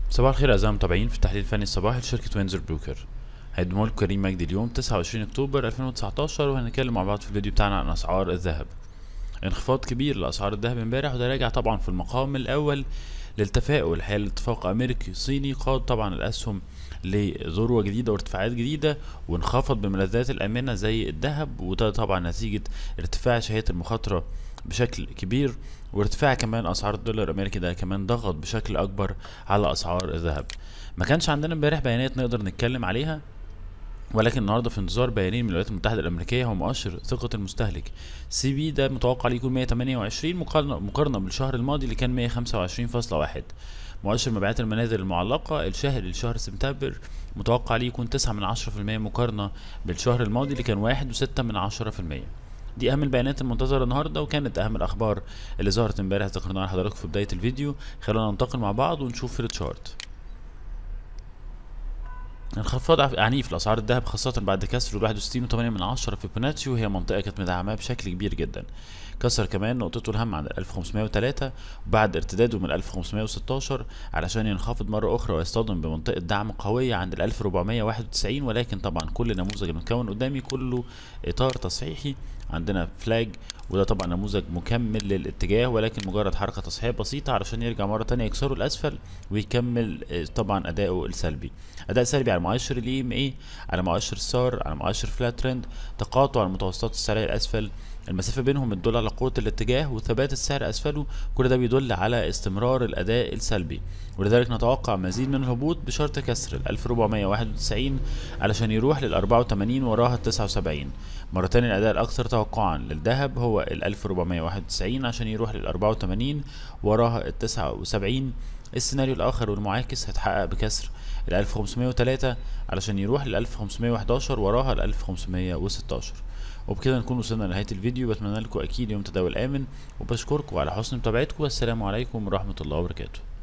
صباح الخير اعزائي المتابعين في التحليل الفني الصباحي لشركة وينزر بروكر هيقدمه لكم كريم مجدي اليوم 29 اكتوبر 2019 وهنتكلم مع بعض في الفيديو بتاعنا عن اسعار الذهب انخفاض كبير لاسعار الذهب امبارح وده راجع طبعا في المقام الاول للتفاؤل حال اتفاق امريكي صيني قاد طبعا الاسهم لذروه جديده وارتفاعات جديده وانخفض بالملاذات الامنه زي الذهب وده طبعا نتيجه ارتفاع شهيه المخاطره بشكل كبير وارتفاع كمان اسعار الدولار الامريكي ده كمان ضغط بشكل اكبر على اسعار الذهب ما كانش عندنا امبارح بيانات نقدر نتكلم عليها ولكن النهارده في انتظار بيانين من الولايات المتحده الامريكيه هو مؤشر ثقه المستهلك سي بي ده متوقع ليه يكون 128 مقارنه مقارنه بالشهر الماضي اللي كان 125.1 مؤشر مبيعات المنازل المعلقه الشهري لشهر سبتمبر متوقع ليه يكون 9 من 10% مقارنه بالشهر الماضي اللي كان 1.6 من 10% دي اهم البيانات المنتظره النهارده وكانت اهم الاخبار اللي ظهرت امبارح ذكرناها لحضراتكم في بدايه الفيديو خلونا ننتقل مع بعض ونشوف في التشارت انخفاض عنيف لاسعار الذهب خاصه بعد كسر ال 61.8 من عشرة في بوناتشي وهي منطقه كانت مدعمه بشكل كبير جدا كسر كمان نقطته الهامة عند 1503 وبعد ارتداده من 1516 علشان ينخفض مرة أخرى ويصطدم بمنطقة دعم قوية عند 1491 ولكن طبعا كل نموذج المتكون قدامي كله إطار تصحيحي عندنا فلاج وده طبعا نموذج مكمل للاتجاه ولكن مجرد حركة تصحيحية بسيطة علشان يرجع مرة تانية يكسره الأسفل ويكمل طبعا أداؤه السلبي أداء سلبي على مؤشر الإي ام اي على مؤشر السار على مؤشر فلات ترند تقاطع المتوسطات السعرية الأسفل المسافة بينهم بتدل على قوة الاتجاه وثبات السعر أسفله كل ده بيدل على استمرار الأداء السلبي ولذلك نتوقع مزيد من الهبوط بشرط كسر ال 1491 علشان يروح لل 84 وراها ال 79 مرة تانية الأداء الأكثر توقعا للذهب هو ال 1491 عشان يروح لل 84 وراها ال 79 السيناريو الآخر والمعاكس هيتحقق بكسر ال 1503 علشان يروح لل 1511 وراها ال 1516 وبكده نكون وصلنا لنهايه الفيديو بتمنى لكم اكيد يوم تداول امن وبشكركم على حسن متابعتكم والسلام عليكم ورحمه الله وبركاته